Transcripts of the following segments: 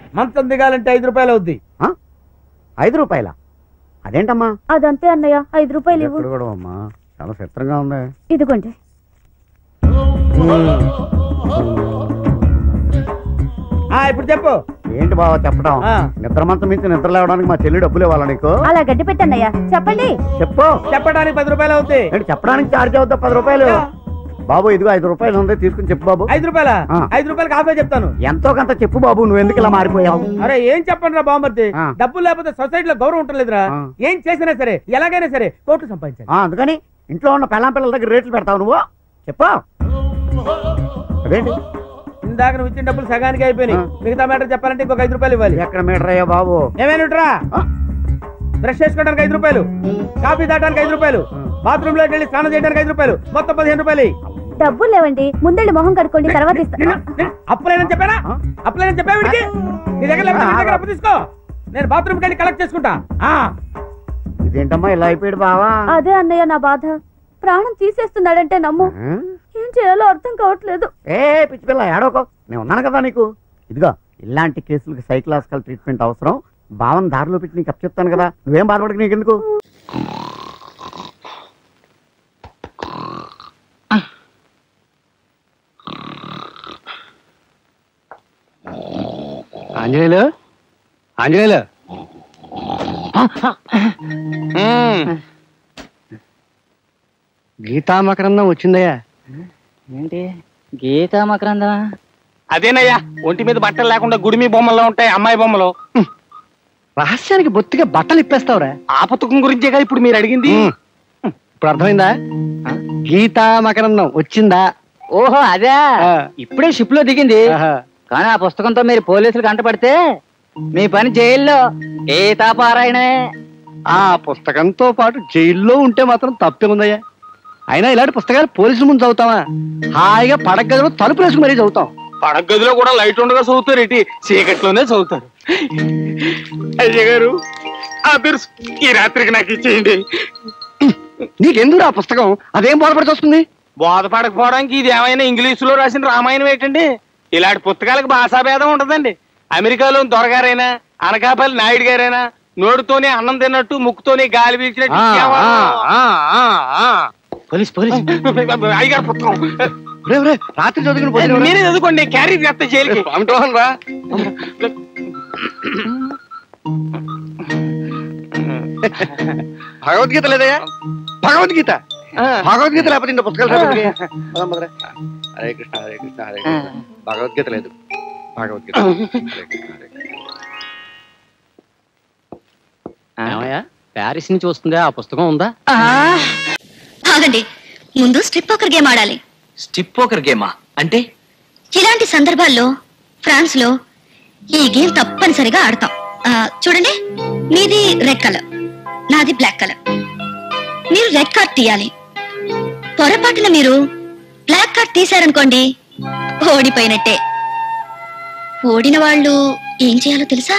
మంచం దిగాలంటే ఐదు రూపాయలు అవుద్ది ఆ? ఐదు రూపాయల అదేంటమ్మా అదంతే అన్నయ్య ఐదు రూపాయలు ఇవ్వు ఎక్కడ కూడా అమ్మా చాలా చిత్రంగా ఉంది ఇదిగోండి ఆ ఇప్పుడు చెప్పు ఏంటి బావ చెప్పడం ఆ. నిద్ర మంచం మించి నిద్ర లేవడానికి మా చెల్లి డబ్బులు ఇవ్వాలా నీకు అలా గడ్డి పెట్టన్నయ్య చెప్పండి చెప్పు చెప్పడానికి పది రూపాయలు అవుతాయి ఏంటి చెప్పడానికి చార్జ్ అవుతా పది రూపాయలు యా. బాబు ఇదిగో ఐదు రూపాయలు ఉంది తీసుకుని చెప్పు బాబు ఐదు రూపాయల ఆ. ఐదు రూపాయలకి హాఫే చెప్తాను ఎంతో కొంత చెప్పు బాబు నువ్వు ఎందుకు ఇలా మారిపోయావు అరే ఏం చెప్పండి రా బామ్మర్ది ఆ. డబ్బులు లేకపోతే సొసైటీలో గౌరవం ఉంటలేదురా ఆ. ఏం చేసినా సరే ఎలాగైనా సరే కోట్లు సంపాదించాలి ఆ, అందుకని ఇంట్లో ఉన్న పెళ్ళాం పిల్లల దగ్గర రేట్లు పెడతావు నువ్వు చెప్పు అదేంటి ఇందాక నువ్వు ఇచ్చిన డబ్బులు సగానికి అయిపోయినాయి ఆ. మిగతా మ్యాటర్ చెప్పాలంటే ఇంకొక ఐదు రూపాయలు ఇవ్వాలి ఎక్కడ మీటర్ అయ్యా బాబు ఏమైనా ఆ. బ్రష్ చేసుకోవడానికి ఐదు రూపాయలు కాఫీ తాగడానికి ఐదు రూపాయలు ఆ. బాత్రూమ్ లోకి వెళ్ళి స్నానం చేయడానికి ఐదు రూపాయలు మొత్తం పదిహేను రూపాయలు ఇయ్యి. డబ్బులు లేవండి ముందెళ్ళి మొహం కడుక్కోండి తర్వాత ఇస్తా నిన్ను- నిన్ను అప్పులేనని చెప్పానా ఆ? అప్పులేనని చెప్పా వీడికి నీ దగ్గర లేకపోతే నీ దగ్గర అప్పు తీసుకో నేను బాత్రూమ్ వెళ్ళి కలెక్ట్ చేసుకుంటా ఆ ఇదేంటమ్మా ఇలా అయిపోయాడు బావా అదే అన్నయ్య నా బాధ ప్రాణం తీసేస్తున్నాడంటే నమ్ము ఆ? ఏం చేయాలో అర్థం కావట్లేదు ఏ పిచ్చి పిల్ల ఏడోకో నేను ఉన్నాను కదా నీకు ఇదిగో ఇలాంటి కేసులకి సైకలాజికల్ ట్రీట్మెంట్ అవసరం భావం దారిలో పెట్టి నీకు చెప్తాను కదా నువ్వేం బాధపడక నీకెందుకు ఆంజనేయులు ఆంజనేయులు గీతామకరందం వచ్చిందయ్యా ఏంటి గీతా మకరందా అదేనయ్యా ఒంటి మీద బట్టలు లేకుండా గుడిమి బొమ్మల్లో ఉంటాయి అమ్మాయి బొమ్మలు రహస్యానికి బొత్తిగా బట్టలు ఇప్పేస్తావురా ఆ పుస్తకం గురించేగా ఇప్పుడు మీరు అడిగింది ఇప్పుడు అర్థమైందా గీతా మకరందం వచ్చిందా ఓహో అదే ఆ. ఇప్పుడే షిప్ లో దిగింది ఆహా. కానీ ఆ పుస్తకంతో మీరు పోలీసులు కంటపడితే మీ పని జైల్లో గీతా పారాయణమే ఆ పుస్తకంతో పాటు జైల్లో ఉంటే మాత్రం తప్పే ఉందయ్యా అయినా ఇలాంటి పుస్తకాలు పోలీసుల ముందు చదువుతావా హాయిగా పడక గదిలో తలుపులు వేసుకుని మరీ చదువుతాం పడక గదిలో కూడా లైట్ ఉండగా చదువుతారు ఇటు చీకట్లోనే చదువుతారు అయ్య గారు ఆ బిర్స్ ఈ రాత్రికి నాకు ఇచ్చేయండి నీకెందుకు ఆ పుస్తకం అదేం బోధపడి వస్తుంది బోధపడకపోవడానికి ఇది ఏమైనా ఇంగ్లీష్ లో రాసిన రామాయణం ఏంటండి ఇలాంటి పుస్తకాలకు భాషాభేదం ఉండదండి అమెరికాలో దొరగారైనా అనకాపల్లి నాయుడు గారైనా నోటితోనే అన్నం తిన్నట్టు ముక్కుతోనే గాలి పీల్చినట్టు పోలీస్ పోలీస్ అయ్యగారు పుస్తకం రాత్రి చదువుకుని మీరే చదువుకోండి క్యారీ చేస్తా జైలుకి రా భగవద్గీత లేదయ్యా భగవద్గీత భగవద్గీత లేకపోతే ఇంత పుస్తకాలు చదవకపోతే పదం పదరా. హరే కృష్ణ హరే కృష్ణ హరే కృష్ణ భగవద్గీత లేదు భగవద్గీత హరే కృష్ణ హరే కృష్ణ. ప్యారిస్ నుంచి వస్తుందా ఆ పుస్తకం ఉందా ఆగండి ముందు స్ట్రిప్ పోకర్ గేమ్ ఆడాలి స్టిప్ పోకర్ గేమా అంటే ఇలాంటి సందర్భాల్లో ఫ్రాన్స్ లో ఈ గేమ్ తప్పనిసరిగా ఆడతాం ఆ, చూడండి మీది రెడ్ కలర్ నాది బ్లాక్ కలర్ మీరు రెడ్ కార్డ్ తీయాలి పొరపాటున మీరు బ్లాక్ కార్డ్ తీశారనుకోండి ఓడిపోయినట్టే ఓడిన వాళ్ళు ఏం చేయాలో తెలుసా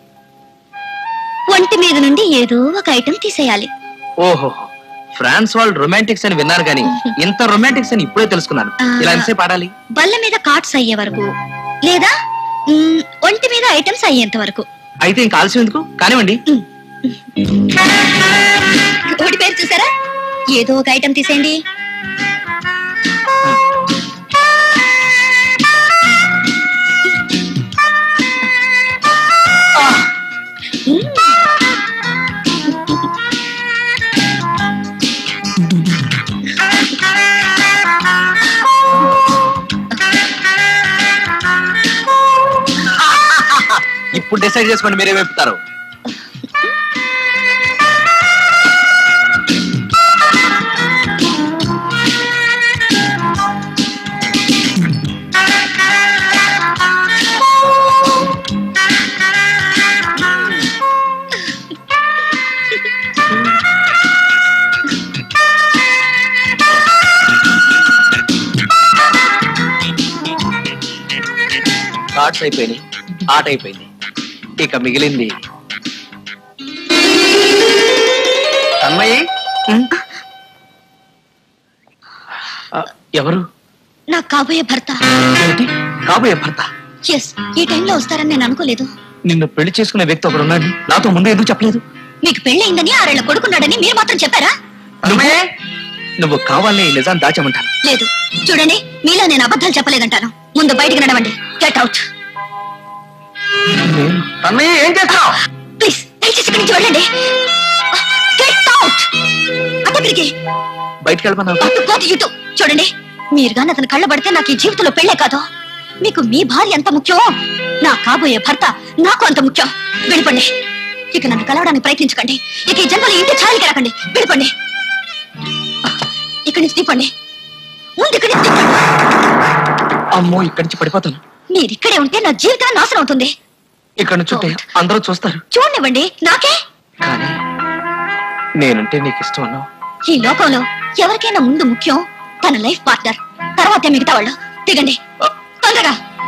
ఒంటి మీద నుండి ఏదో ఒక ఐటెం తీసేయాలి ఓహో ఫ్రాన్స్ వాళ్ళు రొమాంటిక్స్ అని విన్నాను కానీ ఇంత రొమాంటిక్స్ అని ఇప్పుడే తెలుసుకున్నాను ఇలా ఎంతసేపు ఆడాలి బల్ల మీద కార్డ్స్ అయ్యే వరకు లేదా మ్, ఒంటి మీద ఐటమ్స్ అయ్యేంత వరకు అయితే ఇంకా ఆలస్యం ఎందుకు కానివ్వండి ఓడి పేరు చూసారా ఏదో ఒక ఐటమ్ తీసేయండి ఇప్పుడు డిసైడ్ చేసుకోండి మీరే వెపుతారు కార్డ్స్ అయిపోయినాయి ఆట అయిపోయింది ఇక మిగిలింది అమ్మాయి ఆ, ఎవరు నా కాబోయే భర్త ఏమిటి కాబోయే భర్త ఎస్ ఈ టైంలో వస్తారని నేను అనుకోలేదు నిన్ను పెళ్లి చేసుకునే వ్యక్తి ఒకడు ఉన్నాడు నాతో ముందు ఎందుకు చెప్పలేదు మీకు పెళ్ళయిందని ఆరేళ్ల కొడుకున్నాడని మీరు మాత్రం చెప్పారా నువ్వు నువ్వు కావాలని ఈ నిజాన్ని దాచమంటాను లేదు చూడండి మీలో నేను అబద్ధాలు చెప్పలేదంటాను ముందు బయటికి నడవండి గెట్ అవుట్ తమ్మి ఏం చేస్తున్నావు ప్లీజ్ దయచేసి ఇక్కడి నుంచి వెళ్ళండి గెట్ అవుట్ అతనికి బయటికి వెళ్ళమన్నావు కోటి ఇటు చూడండి మీరు గాని అతను కళ్ళ పడితే నాకు ఈ జీవితంలో పెళ్ళే కాదు మీకు మీ భార్య ఎంత ముఖ్యం నా కాబోయే భర్త నాకు అంత ముఖ్యం వెళ్ళిపోండి ఇక నన్ను కలవడానికి ప్రయత్నించకండి ఇక ఈ జన్మలో ఇంటి ఛాయలకి రాకండి వెళ్ళిపోండి ఇక్కడి నుంచి తీపండి ముందు ఇక్కడి నుంచి తీపండి అమ్మో ఇక్కడి నుంచి పడిపోతాను మీరు ఇక్కడే ఉంటే నా జీవితం నాశనం అవుతుంది ఇక్కడ నుంచి ఉంటే అందరూ చూస్తారు చూడండివ్వండి నాకే కానీ నేనంటే నీకు ఇష్టం అన్నావు ఈ లోకంలో ఎవరికైనా ముందు ముఖ్యం తన లైఫ్ పార్ట్నర్ తర్వాతే మిగతా వాళ్ళు దిగండి తొందరగా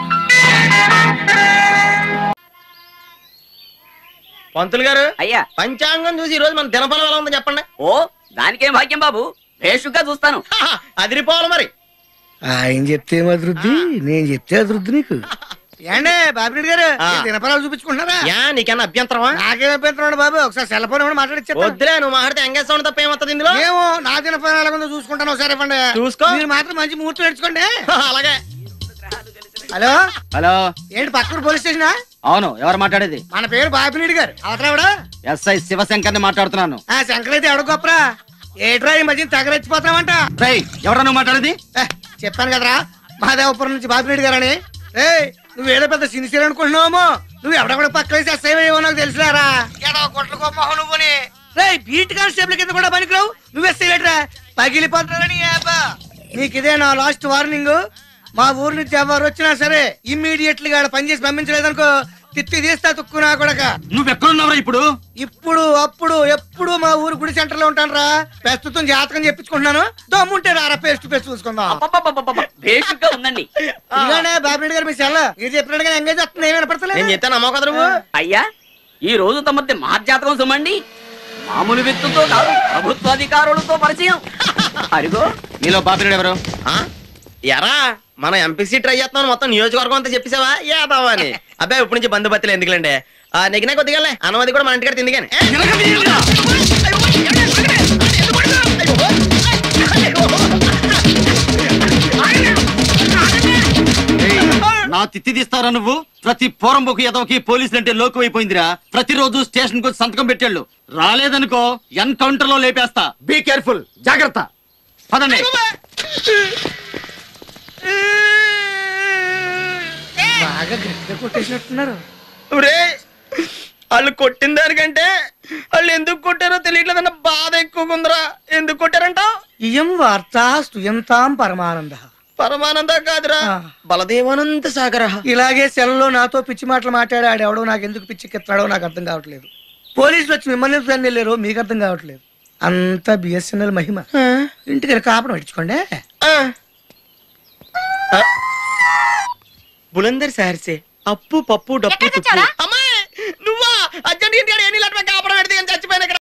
పంతులు గారు అయ్యా పంచాంగం చూసి ఈ రోజు మన దినఫలం ఎలా ఉందో చెప్పండి ఓ దానికేం భాగ్యం బాబు భేషుగ్గా చూస్తాను అదిరిపోవాలి మరి ఆయన చెప్తే అభివృద్ధి నేను చెప్తే అభివృద్ధి నీకు ఏండే బాబిరెడ్డి గారు ఆ. ఈ దినపరాలు చూపించుకుంటున్నారా యా నీకన్నా అభ్యంతరమా నాకేం అభ్యంతరం బాబు ఒకసారి సెల్ ఫోన్ ఇవ్వండి మాట్లాడిచ్చేస్తాను వద్దులే నువ్వు మాట్లాడితే ఎంగేజ్ సౌండ్ తప్ప ఏమవుతుంది ఇందులో ఏమో నా దినపరం ఎలా ఉందో చూసుకుంటాను ఒకసారి ఇవ్వండి చూసుకో. మీరు మాత్రం మంచి ముహూర్తం నేర్చుకోండి అలాగే హలో హలో ఏంటి పక్కన పోలీస్ స్టేషనా అవును ఎవరు మాట్లాడేది మన పేరు బాపిరెడ్డి గారు అవతరావిడా ఎస్ఐ శివశంకర్ని మాట్లాడుతున్నాను ఆ శంకర్ అయితే ఎవడ గొప్పరా ఏట్రా ఈ మధ్య తగలెచ్చిపోతున్నావంట రేయ్ ఎవరా నువ్వు మాట్లాడేది ఏ, చెప్పాను కదరా మహాదేవపురం నుంచి బాపిరెడ్డి గారని రే నువ్వు ఏదో పెద్ద సిన్సియర్ అనుకుంటున్నావేమో నువ్వు ఎవడెక్కడ పక్క వేసి ఎస్ఐవేమో నాకు తెలుసురారా ఏదో కొట్ల గొప్ప నువ్వుని రే బీట్ కానిస్టేబుల్ కింద కూడా పనికిరావు నువ్వు ఎస్ఐ లేటరా పగిలిపోతున్నారని నీకు ఇదే నా లాస్ట్ వార్నింగ్ మా ఊరు నుంచి ఎవరు వచ్చినా సరే ఇమ్మీడియట్లీ గా పనిచేసి పంపించలేదనుకో తిత్తి తీస్తా తుక్కునా కొడక నువ్వెక్కడున్నావురా ఇప్పుడు ఇప్పుడు అప్పుడు ఎప్పుడు మా ఊరు గుడి సెంటర్ లో ఉంటాను రా ప్రస్తుతం జాతకం చెప్పించుకుంటున్నాను దమ్ముంటే రారా పేస్ట్ పేస్ట్ చూసుకుందాం భేషుగ్గా ఉందండి ఇలానే బాబిరెడ్డి గారు మీ సెల్ మీరు చెప్పినట్టుగా ఎంగేజ్ వస్తుంది ఏమైనా నేను పడతలేదు చెప్తాను నమ్మవు కదా నువ్వు అయ్యా ఈ రోజు తమది మహర్జాతకం సుమండి మామూలు వ్యక్తులతో కాదు ప్రభుత్వాధికారులతో పరిచయం అరిగో మీలో బాపిరెడ్డి ఎవరు ఆ? ఎరా మనం ఎంపీసీ ట్రై చేస్తున్నాం మొత్తం నియోజకవర్గం అంతా చెప్పేసావా యాదవా అని అబ్బాయి ఇప్పటి నుంచి బంధుపత్తులు ఎందుకులేండి ఆ నెగినా కొద్దిగా అనుమతి కూడా మన ఇంటికాడ తింది కానీ నా తిత్తి తీస్తారా నువ్వు ప్రతి పోరంబోకు ఎదవకి పోలీసులు అంటే లోకం అయిపోయిందిరా ప్రతిరోజు స్టేషన్ కు సంతకం పెట్టాళ్ళు రాలేదనుకో ఎన్కౌంటర్ లో లేపేస్తా బీ కేర్ఫుల్ జాగ్రత్త పదండి బాగా గట్టిగా కొట్టేసినట్టున్నారు ఒరే, వాళ్ళు కొట్టిన దానికంటే వాళ్ళు ఎందుకు కొట్టారో తెలియట్లేదన్న బాధ ఎక్కువగా ఉందిరా ఎందుకు కొట్టారంటావు ఇయం వార్త స్తుయంతాం పరమానంద పరమానంద కాదురా ఆ. బలదేవానంద సాగర ఇలాగే సెల్లో నాతో పిచ్చి మాటలు మాట్లాడాడు ఎవడో నాకు ఎందుకు పిచ్చికెత్తాడో నాకు అర్థం కావట్లేదు పోలీసులు వచ్చి మిమ్మల్ని ఎందుకు వెళ్ళారో మీకు అర్థం కావట్లేదు అంతా బిఎస్ఎన్ఎల్ మహిమ ఇంటికి వెళ్ళి కాపడం పెట్టుకోండి బులందర్ సార్సే అప్పు పప్పు డప్పు తుప్పు. అమ్మాయి నువ్వా అర్జెంట్ ఇంటికాడ ఎన్ని లెటర్ కాపడం పెడితే చచ్చిపోయిన ఇక్కడ